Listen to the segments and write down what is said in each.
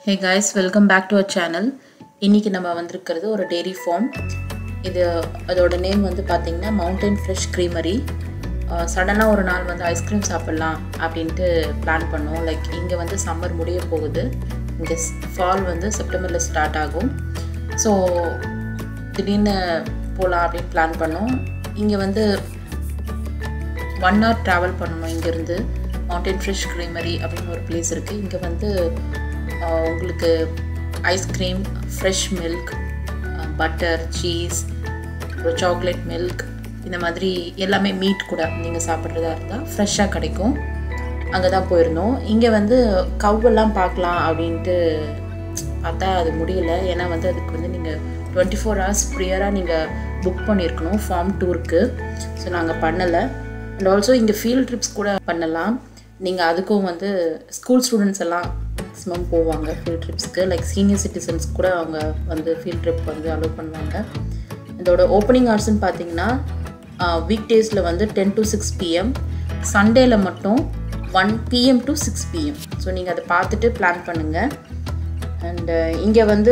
hey guys welcome back to our channel இன்றைக்கி நம்ம வந்திருக்கிறது ஒரு டெய்ரி ஃபார்ம் இது அதோட நேம் வந்து பார்த்திங்கன்னா மவுண்டன் ஃப்ரெஷ் க்ரீமரி சடனாக ஒரு நாள் வந்து ஐஸ்கிரீம் சாப்பிட்லாம் அப்படின்ட்டு பிளான் பண்ணோம் லைக் இங்கே வந்து சம்மர் முடிய போகுது இங்கே ஃபால் வந்து செப்டம்பரில் ஸ்டார்ட் ஆகும் ஸோ திடீர்னு போகலாம் அப்படின்னு பிளான் பண்ணோம் இங்கே வந்து ஒன் ஹவர் ட்ராவல் பண்ணணும் இங்கேருந்து மவுண்டன் ஃப்ரெஷ் க்ரீமரி அப்படின்னு ஒரு பிளேஸ் இருக்குது இங்கே வந்து ஆஹ், உங்களுக்கு ice cream fresh milk butter cheese அப்புறம் சாக்லேட் மில்க் இந்த மாதிரி எல்லாமே மீட் கூட நீங்கள் சாப்பிட்றதா இருந்தால் ஃப்ரெஷ்ஷாக கிடைக்கும் அங்கே தான் போயிருந்தோம் இங்கே வந்து கவ்வெல்லாம் பார்க்கலாம் அப்படின்ட்டு பார்த்தா அது முடியல ஏன்னா வந்து அதுக்கு வந்து நீங்கள் டுவெண்ட்டி ஃபோர் ஹவர்ஸ் ப்ரியராக நீங்கள் புக் பண்ணியிருக்கணும் ஃபார்ம் டூருக்கு ஸோ நாங்கள் பண்ணலை அண்ட் ஆல்சோ இங்கே ஃபீல்ட் ட்ரிப்ஸ் கூட பண்ணலாம் நீங்கள் அதுக்கும் வந்து ஸ்கூல் ஸ்டூடெண்ட்ஸ் எல்லாம் மேக்ஸிமம் போவாங்க ஃபீல்ட் ட்ரிப்ஸ்க்கு லைக் சீனியர் சிட்டிசன்ஸ் கூட அவங்க வந்து ஃபீல்ட் ட்ரிப் வந்து அலோவ் பண்ணுவாங்க இதோட ஓப்பனிங் ஹவர்ஸ்னு பார்த்தீங்கன்னா வீக் டேஸில் வந்து டென் டு சிக்ஸ் பிஎம் சண்டேல மட்டும் one PM to six PM so நீங்கள் அதை பார்த்துட்டு பிளான் பண்ணுங்கள் அண்டு இங்கே வந்து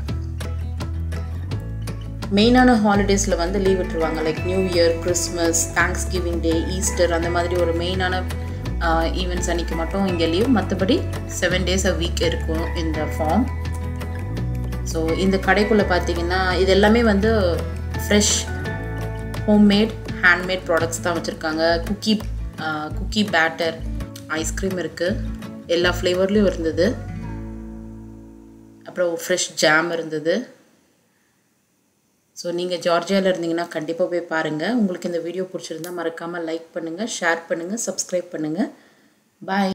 மெயினான ஹாலிடேஸில் வந்து லீவ் விட்டுருவாங்க like New Year Christmas Thanksgiving Day Easter அந்த மாதிரி ஒரு மெயினான ஈவெண்ட்ஸ் அன்னைக்கு மட்டும் இங்கே லீவ் மற்றபடி செவன் டேஸ் அ வீக் இருக்கும் இந்த ஃபார்ம் ஸோ இந்த கடைக்குள்ளே பார்த்தீங்கன்னா இது எல்லாமே வந்து ஃப்ரெஷ் ஹோம்மேட் ஹேண்ட்மேட் ப்ராடக்ட்ஸ் தான் வச்சுருக்காங்க குக்கி குக்கி பேட்டர் ஐஸ்கிரீம் இருக்குது எல்லா ஃப்ளேவர்லேயும் இருந்தது அப்புறம் ஃப்ரெஷ் ஜாம் இருந்தது ஸோ நீங்கள் ஜார்ஜியாவில் இருந்தீங்கன்னா கண்டிப்பாக போய் பாருங்கள் உங்களுக்கு இந்த வீடியோ பிடிச்சிருந்தா மறக்காமல் லைக் பண்ணுங்கள் ஷேர் பண்ணுங்கள் சப்ஸ்கிரைப் பண்ணுங்கள் பாய்